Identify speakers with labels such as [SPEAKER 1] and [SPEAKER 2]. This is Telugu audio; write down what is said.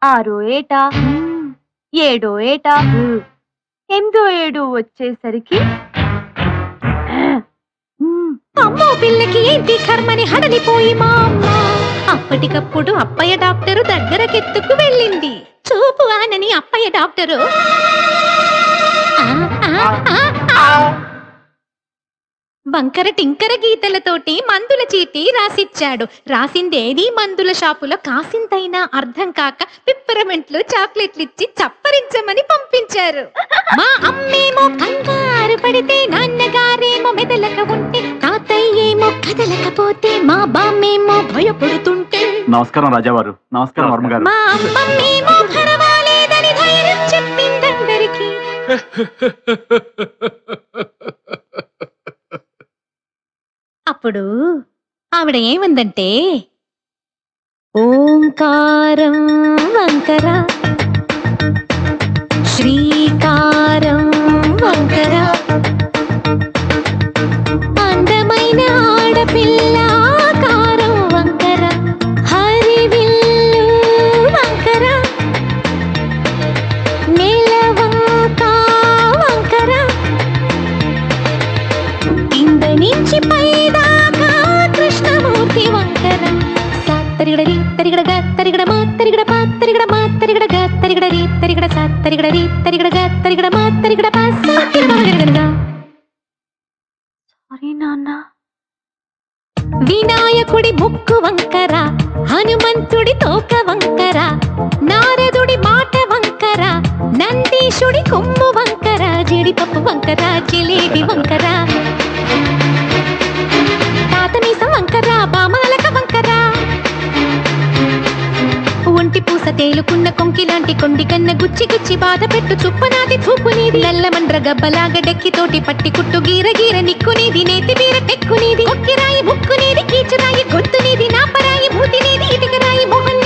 [SPEAKER 1] ఆరో ఏట ఏడో ఏట ఎనిమిదో ఏడు వచ్చేసరికి
[SPEAKER 2] అమ్మో పిల్లకి ఏంటి కర్మని హడలిపోయి మా అమ్మ అప్పటికప్పుడు అప్పయ్య డాక్టరు దగ్గరకెత్తుకు వెళ్ళింది చూపు ఆనని అప్పయ్య డాక్టరు ఆ, ఆ, ఆ, ఆ. వంకర టింకర గీతలతోటి మందుల చీటి రాసిచ్చాడు రాసిందేది మందుల షాపులో కాసింతైనా అర్థం కాక పిప్పరమెంట్లు చాక్లెట్లు ఇచ్చి చప్పరించమని పంపించారు మా అమ్మేమో కంగారు పడితే నాన్నగారేమో మెదలక ఉంటే తాతయ్యేమో కదలకపోతే మా బామ్మేమో భయపడుతుంటే
[SPEAKER 3] నమస్కారం రాజావారు నమస్కారం వర్మ గారు
[SPEAKER 2] మా అమ్మమ్మేమో పర్వాలేదని ధైర్యం చెప్పిందందరికీ అప్పుడు ఆవిడ ఏమందంటే ఓంకారం వంకర శ్రీకారం వంకర అందమైన ఆడపిల్ల ఆకారం వంకర హరివిల్లు వంకర నెలవంక వంకర కింద నుంచి పైదాకా కృష్ణమూర్తి వంకర సా తరిగడరి తరిగడగ తరిగడ మా తరిగడ పా తరిగడ మా తరిగడగ తరిగడరి తరిగడ సా తరిగడరి తరిగడగ తరిగడ మా తరిగడ పా సా తిరుమలగడగడగా
[SPEAKER 1] సారీ నాన్న
[SPEAKER 2] వినాయకుడి ముక్కు వంకర హనుమంతుడి తోక వంకర నారదుడి మాట వంకర నందీశుడి కొమ్ము వంకర జీడిపప్పు వంకర జిలేబి వంకర తాత మీసం వంకర బామాలక వంకర ఒంటి పూస తేలుకున్న కొంకి లాంటి కొండి కన్న గుచ్చి గుచ్చి బాధ పెట్టు చుప్పనాది చూపునీది నల్లమండ్ర గబ్బలాగ డెక్కితోటి పట్టి కుట్టు గీర గీర నిక్కునీది నేతి బీర టెక్కునీది కొక్కిరాయి ముక్కునీది కీచురాయి గొంతునీది నాపరాయి మూతినీది ఇటుకరాయి మొహన్